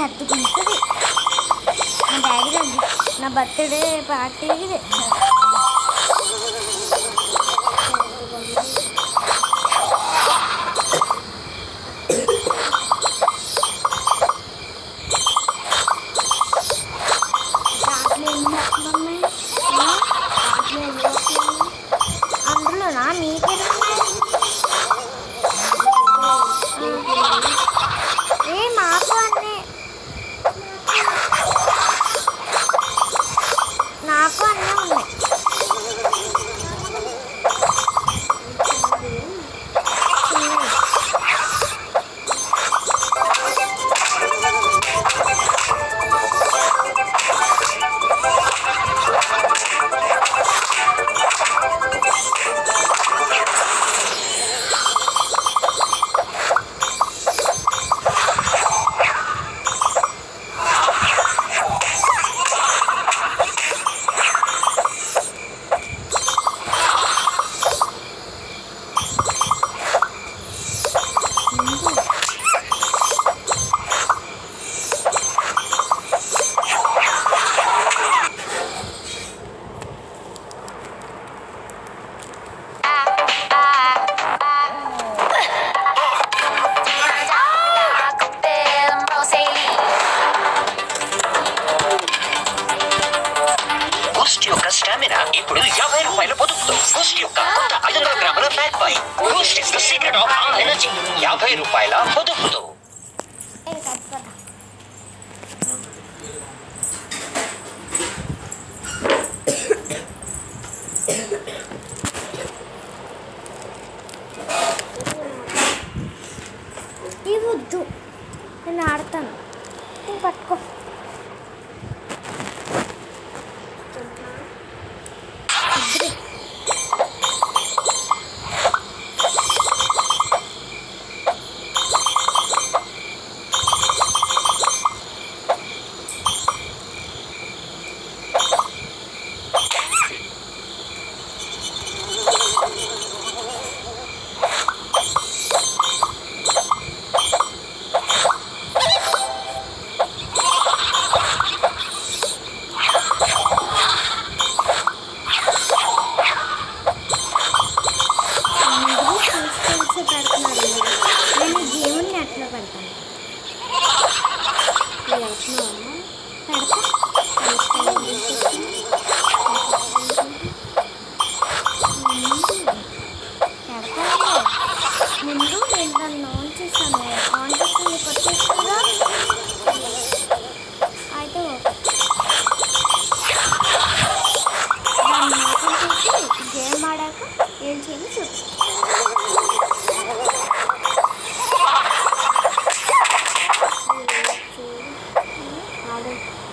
పెద్దగుంటుంది మా డాడీ రండి నా బర్త్డే పార్టీకి తెచ్చారు దాంట్లో ఎన్ని మొక్కలు ఉన్నాయి ఆ? దాంట్లో ఎన్ని మొక్కలు ఉన్నాయి అందులోనా మీకెన్ని ఉన్నాయి ఏ మాకు అన్నీ నాకు అన్నీ ఉన్నాయి చిన్నవి. బూస్ట్ యొక్క స్టామినా ఇప్పుడు యాభై రూపాయల పొదుపుతో బూస్ట్ యొక్క కొత్త ఐదు వందల గ్రాముల ప్యాక్ పై Boost is the secret of all energy యాభై రూపాయల పొదుపుతో ఏ కట్టుకోట ఇవి వద్దు నేను ఆడతాను నువ్వు పట్టుకో వద్దులే. అందరూ చూసి పెడుతున్నారు నేను ఈ గేమ్ నెట్లో పెడతాను ఈ నెట్లో పెడతా పెడతాను ముందు నేను దాన్ని ఆన్ చేస్తాను ఆన్ చేస్తే నీకు వచ్చేస్తుందా అయితే ఓకే దాన్ని ఓపెన్ చేసి గేమ్ ఆడాక ఏం చేయాలి చూడు ఆడు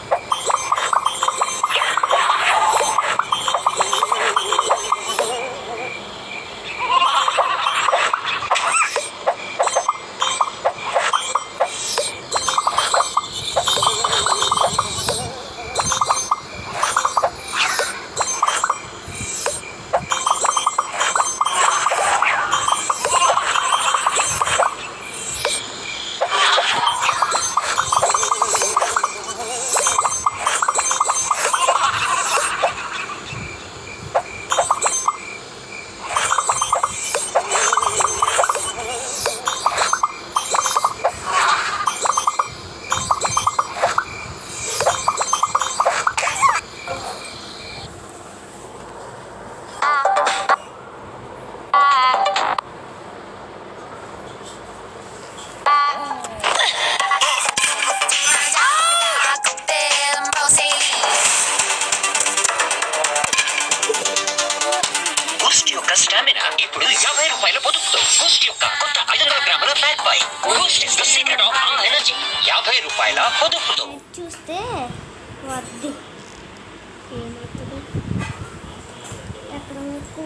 బూస్ట్ యొక్క స్టామినా ఇప్పుడు యాభై రూపాయల పొదుపుతో బూస్ట్ యొక్క కొత్త ఐదు వందల గ్రాముల ప్యాక్ పై Boost is the secret of all energy యాభై రూపాయల పొదుపుతో ఇది చూస్తే వద్ది ఏమవుతుంది ఎక్కడ మీకు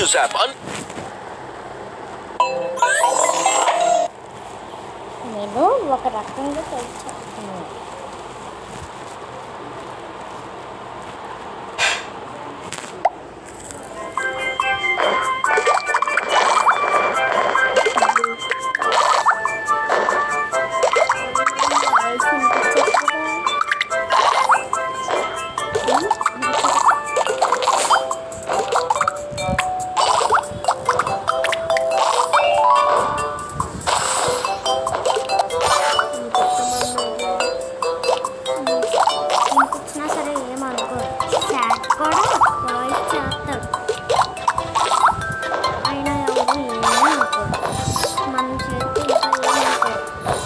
News app. Un- నేను ఒక రకంగా తెలుసుకుంటున్నాను ఇంకొచ్చినా సరే ఏమనుకోరు శాట్ కూడా వాయిస్ చేస్తాడు అయినా ఎవరు ఏమనుకోరు మనం చేస్తే ఇంకా ఏమనుకోరు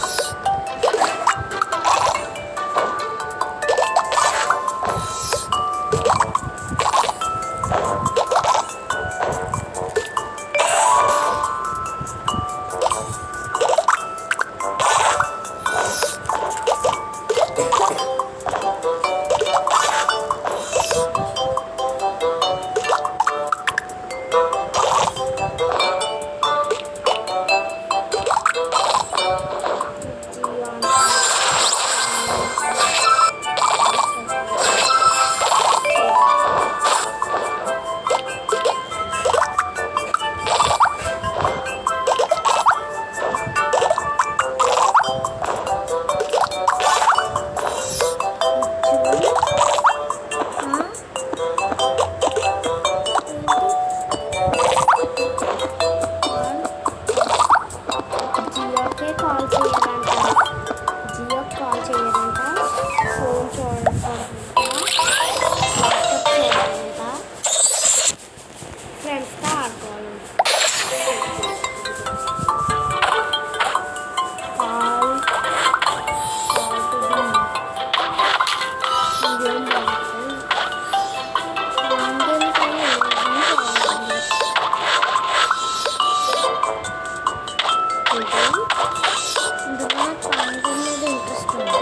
జియోకే కాల్ చేయాలంట జియోకి కాల్ చేయాలంట ఫోన్ చూడాలంట వాట్సాప్ చేయాలంట ఫ్రెండ్స్తో ఆడుకోవాలంట కాల్ కాల్ టు ఇదేం బాగుంటుంది ఇంకేం కానీ ఏం చేయాలి ఇది ఇందులో నాకు సాంగ్ మీద ఇంట్రెస్ట్ ఉంది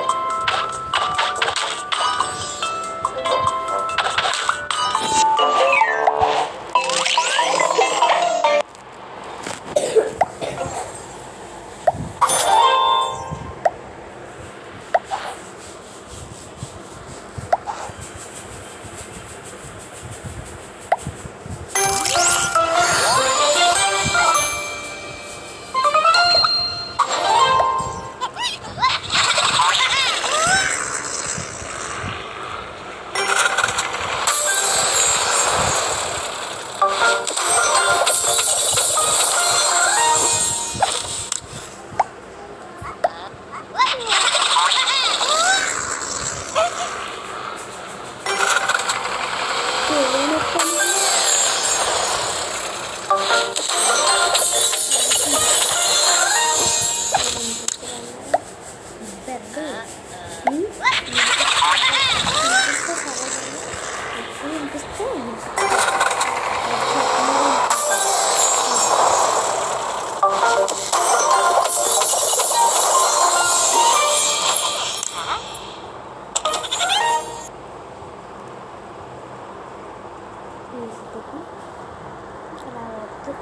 అలా వద్దు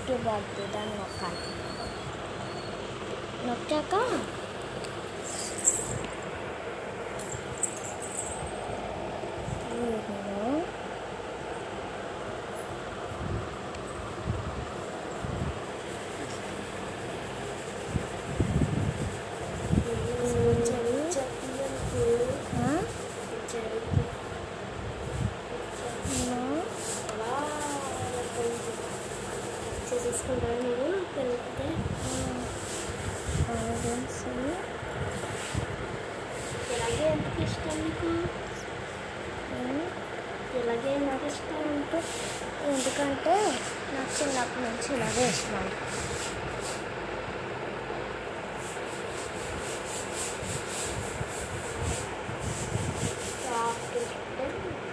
హ్యాపీ బర్త్డే దాన్ని నొక్కాలి నొక్కాక వీటిలో ఆ? ఇలా చేసేసుకుంటాను నేను పెరిగితే ఆరెంజ్ ఇలాగే ఎంత ఇష్టం నీకు ఇలాగే ఎంత ఇష్టం అంటే ఎందుకంటే నాకు చిన్నప్పటి నుంచి ఇలాగే ఇష్టం సాఫ్ట్ ఉంటే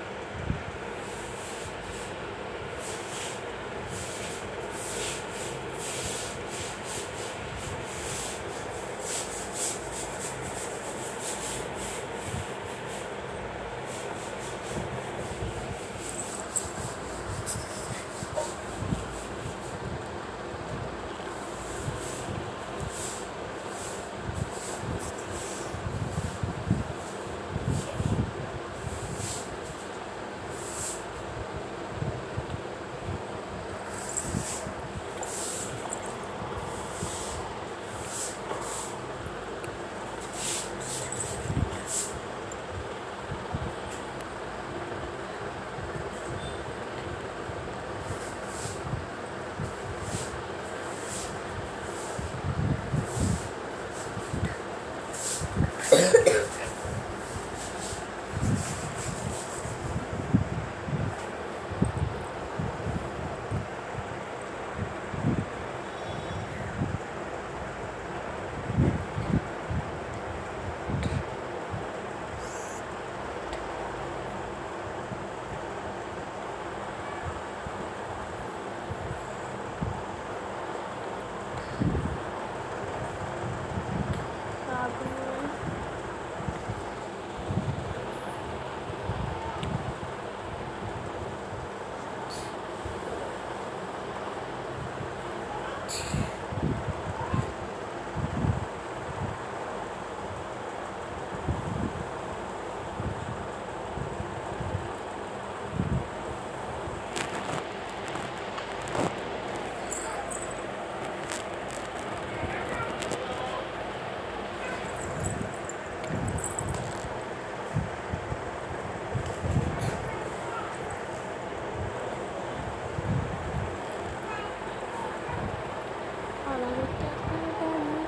అలాగే చేసుకుంటాను.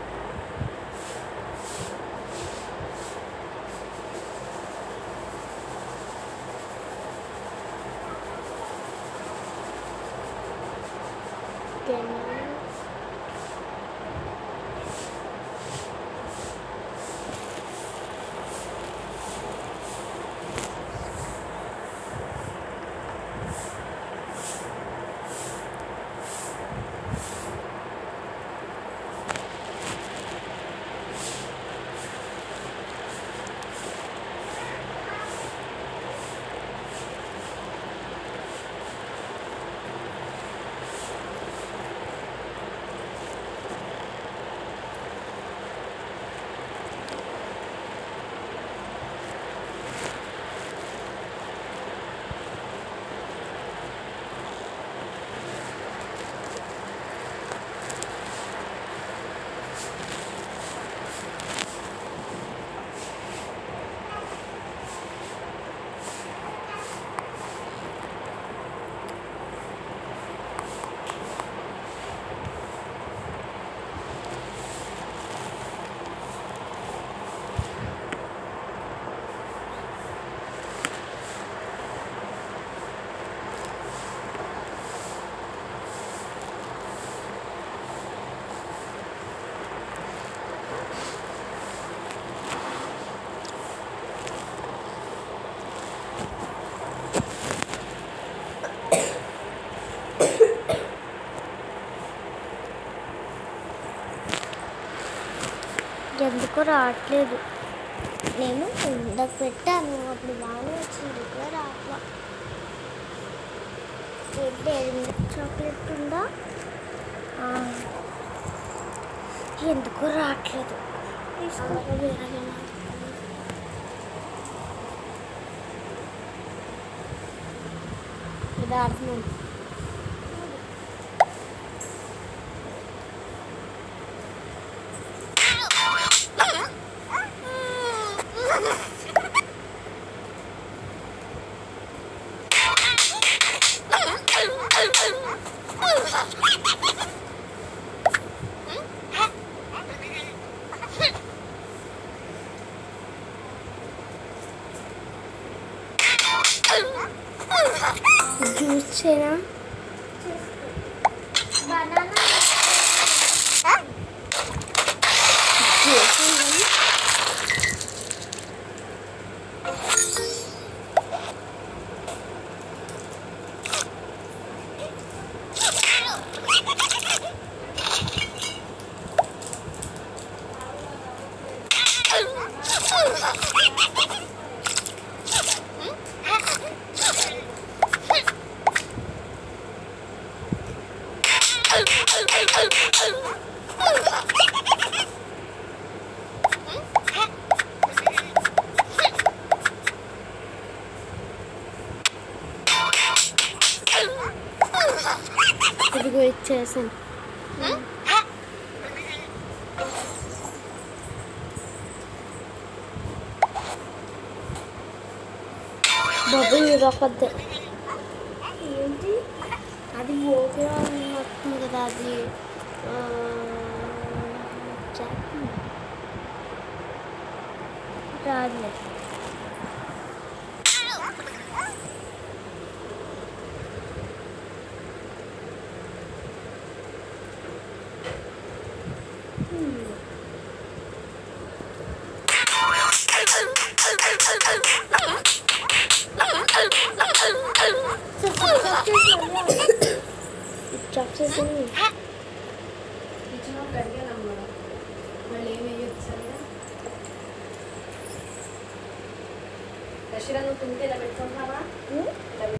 ఎందుకో రావట్లేదు నేను ఇందాక పెట్టాను అప్పుడు బాగానే వచ్చింది ఇక్కడ రావట్లా డైరీ మిల్క్ చాక్లెట్ ఉందా ఎందుకు రావట్లేదు అలాగే వేరే గేమ్ ఆడుతాను ఇది ఆడుతున్నాను జ్యూస్ చేయనా జ్యూస్ చేయాలి. ఇదిగో ఇచ్చేసాను బాబు ఇది ఒకద్దే ఏంటి అది ఓకేగా వస్తుంది కదా అది ఆ, చేస్తుంది. రాదులే స్టాప్ చేసింది కిచెన్ ఒక అడిగానమ్మా మళ్ళీ ఏమి వేయొచ్చు దశరా నువ్వు తింటే ఇలా పెట్టుకుంటున్నావా ఉం? ఇలా